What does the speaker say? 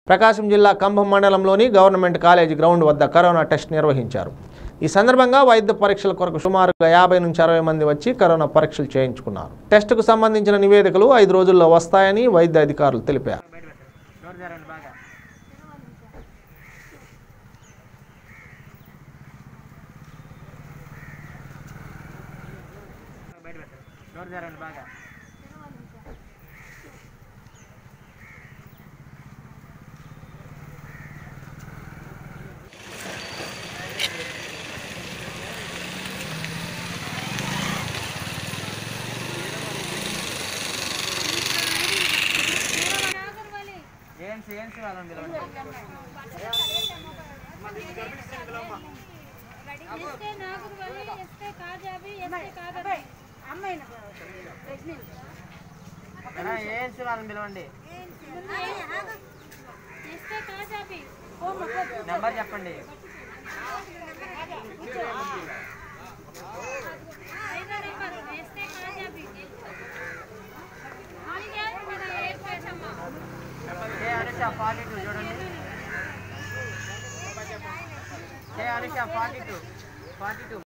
ప్రకాశం జిల్లా కంభం మండలంలోని government college ground వద్ద కరోనా టెస్ట్ నిర్వహించారు ఈ సందర్భంగా వైద్య పరీక్షల కొరకు సుమారుగా యాభై నుంచి అరవై మంది వచ్చి కరోనా పరీక్షలు చేయించుకున్నారు టెస్టుకు సంబంధించిన నివేదికలు ఐదు రోజుల్లో వస్తాయని వైద్య అధికారులు తెలిపారు డోర్ తెరండి బాగా బయట పెట్టండి డోర్ తెరండి బాగా ఏంసి ఏంసి వాళ్ళని పిలవండి इसके नागुर वाली इसके काजाबी इसके कागज అమ్మాయి ప్రెగ్నెంట్ మేడం ఏంసి వాళ్ళని పిలవండి इसके काजाबी నెంబర్ చెప్పండి ఐదో నెంబర్ इसके काजाबी అది కాదు మన ఏజ్ పేసమ్మ ఏ అనుష ఫార్టీ టూ చూడండి ఏ Anusha forty two forty two